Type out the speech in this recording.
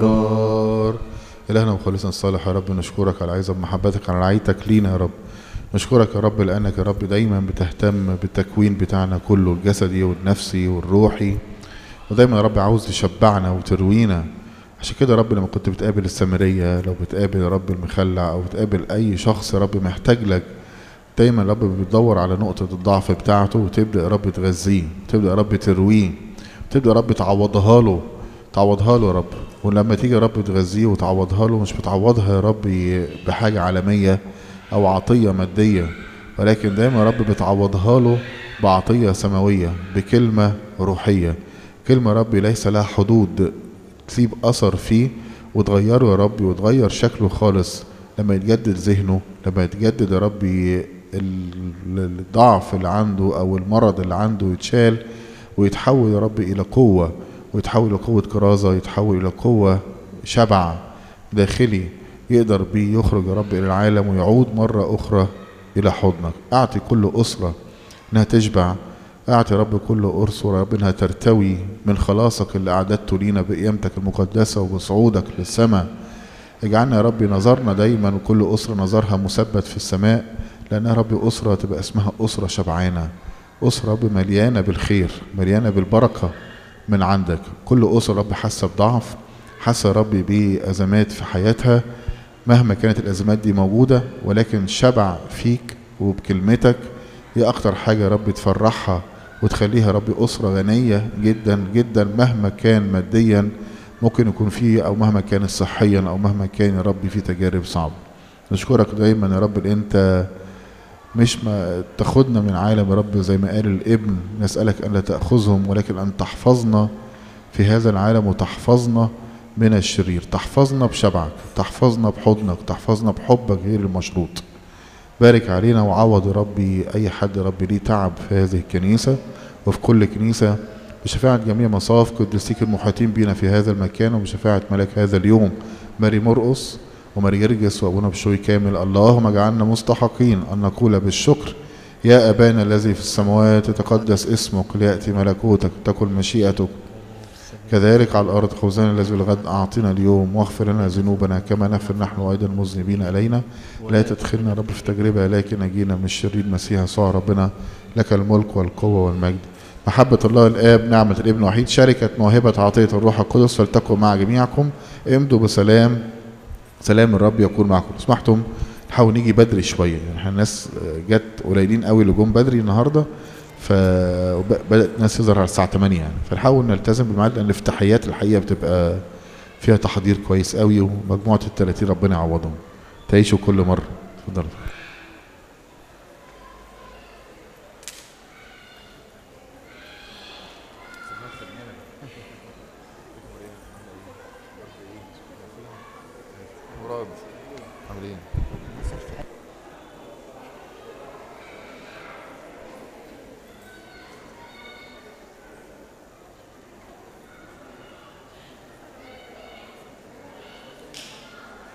دار إلهنا وخالصنا الصالح يا رب نشكرك على عظم محبتك على رعايتك لينا يا رب نشكرك يا رب لأنك يا رب دايما بتهتم بالتكوين بتاعنا كله الجسدي والنفسي والروحي ودايما يا رب عاوز تشبعنا وتروينا عشان كده يا رب لما كنت بتقابل السامرية لو بتقابل يا رب المخلع أو بتقابل أي شخص يا رب محتاج لك دايما يا رب بتدور على نقطة الضعف بتاعته وتبدأ يا رب تغذيه تبدأ يا رب ترويه تبدأ يا رب تعوضها له تعوضها له يا رب ولما تيجي يا رب تغذيه وتعوضها له مش بتعوضها يا رب بحاجة عالمية أو عطية مادية ولكن دايما يا رب بتعوضها له بعطية سماوية بكلمة روحية كلمة يا رب ليس لها حدود تسيب أثر فيه وتغيره يا رب وتغير شكله خالص لما يتجدد ذهنه لما يتجدد يا رب الضعف اللي عنده أو المرض اللي عنده يتشال ويتحول يا رب إلى قوة ويتحول إلى قوة كرازة يتحول إلى قوة شبع داخلي يقدر بيه يخرج يا رب إلى العالم ويعود مرة أخرى إلى حضنك أعطي كل أسرة إنها تشبع أعطي يا رب كل أسرة يا رب إنها ترتوي من خلاصك اللي أعددته لينا بقيامتك المقدسة وبصعودك للسماء اجعلنا يا رب نظرنا دايما وكل أسرة نظرها مثبت في السماء لأنها يا رب أسرة تبقى اسمها أسرة شبعانة أسرة رب مليانة بالخير مليانة بالبركة من عندك كل أسرة رب حاسة بضعف حاسة يا رب بأزمات في حياتها مهما كانت الأزمات دي موجودة ولكن شبع فيك وبكلمتك هي أكتر حاجة يا رب تفرحها وتخليها يا رب أسرة غنية جدا جدا مهما كان ماديا ممكن يكون فيه أو مهما كان صحيا أو مهما كان يا رب في تجارب صعبة نشكرك دايما يا رب ان انت مش ما تاخدنا من عالم يا رب زي ما قال الابن نسألك أن لا تأخذهم ولكن أن تحفظنا في هذا العالم وتحفظنا من الشرير تحفظنا بشبعك تحفظنا بحضنك تحفظنا بحبك غير المشروط بارك علينا وعوض يا ربي أي حد يا ربي ليه تعب في هذه الكنيسة وفي كل كنيسة بشفاعة جميع مصاف قدسيك المحيطين بنا في هذا المكان وبشفاعة ملاك هذا اليوم ماري مرقس وماري جرجس وابونا بشوي كامل اللهم اجعلنا مستحقين ان نقول بالشكر يا ابانا الذي في السماوات يتقدس اسمك لياتي ملكوتك تكن مشيئتك كذلك على الارض خبزنا الذي الغد اعطنا اليوم واغفر لنا ذنوبنا كما نغفر نحن ايضا المذنبين الينا لا تدخلنا رب في تجربه لكن نجينا من الشرير مسيح يسوع ربنا لك الملك والقوه والمجد محبة الله الآب نعمة الابن الوحيد شركة موهبة عطية الروح القدس فلتكن مع جميعكم امضوا بسلام سلام الرب يكون معكم سمحتم نحاول نيجي بدري شويه يعني احنا الناس جت قليلين قوي اللي جم بدري النهارده فبدات الناس تظهر على الساعه 8 يعني فنحاول نلتزم بالميعاد لان الافتتاحيات الحقيقه بتبقى فيها تحضير كويس قوي ومجموعه ال 30 ربنا يعوضهم تعيشوا كل مره اتفضلوا مراد عامل ايه؟